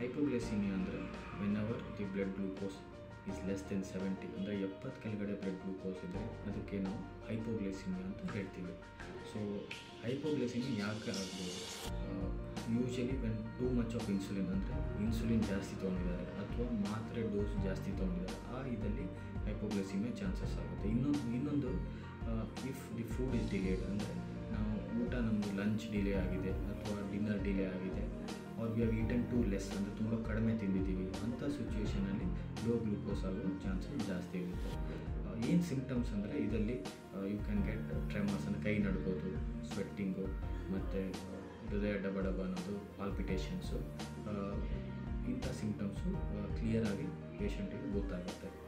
hypoglycaemia ಅಂದರೆ when our the blood glucose is less than seventy ಅಂದರೆ ಎಪ್ಪತ್ತು ಕೆಳಗಡೆ ಬ್ಲಡ್ ಗ್ಲೂಕೋಸ್ ಇದ್ದರೆ ಅದಕ್ಕೆ ನಾವು ಹೈಪೋಗ್ಲೈಸಿಮಿಯಾ ಅಂತ ಹೇಳ್ತೀವಿ ಸೊ ಹೈಪೋಗ್ಲೈಸಿಮಿಯಾ ಯಾಕೆ ಆಗ್ಬೋದು usually when too much of insulin ಅಂದರೆ ಇನ್ಸುಲಿನ್ ಜಾಸ್ತಿ ತೊಗೊಂಡಿದ್ದಾರೆ ಅಥವಾ ಮಾತ್ರೆ ಡೋಸ್ ಜಾಸ್ತಿ ತೊಗೊಂಡಿದ್ದಾರೆ ಆ ಇದರಲ್ಲಿ ಹೈಪೋಗ್ಲೈಸಿಮಿಯಾ ಚಾನ್ಸಸ್ ಆಗುತ್ತೆ ಇನ್ನೊಂದು ಇನ್ನೊಂದು if the food is delayed ಅಂದರೆ ನಾವು ಊಟ ನಮ್ಮದು ಲಂಚ್ ಡಿಲೇ ಆಗಿದೆ ಅಥವಾ ಡಿನ್ನರ್ ಡಿಲೇ ಆಗಿದೆ or we have eaten too less ಅಂದರೆ ತುಂಬ ಕಡಿಮೆ ತಿಂದಿದ್ದೀವಿ ಅಂಥ ಸಿಚುವೇಷನಲ್ಲಿ ಲೋ ಗ್ಲೂಕೋಸ್ ಆಗೋ ಚಾನ್ಸಸ್ ಜಾಸ್ತಿ ಇರುತ್ತೆ ಏನು ಸಿಂಪ್ಟಮ್ಸ್ ಅಂದರೆ ಇದರಲ್ಲಿ ಯು ಕ್ಯಾನ್ ಗೆಟ್ ಟ್ರೆಮರ್ಸ್ ಅಂದರೆ ಕೈ ನಡ್ಬೋದು ಸ್ವೆಟ್ಟಿಂಗು ಮತ್ತು ಹೃದಯ ಡಬ ಡಬ ಅನ್ನೋದು ಪಾಲ್ಪಿಟೇಷನ್ಸು ಇಂಥ ಸಿಂಪ್ಟಮ್ಸು ಕ್ಲಿಯರಾಗಿ ಪೇಷಂಟಿಗೆ ಗೊತ್ತಾಗುತ್ತೆ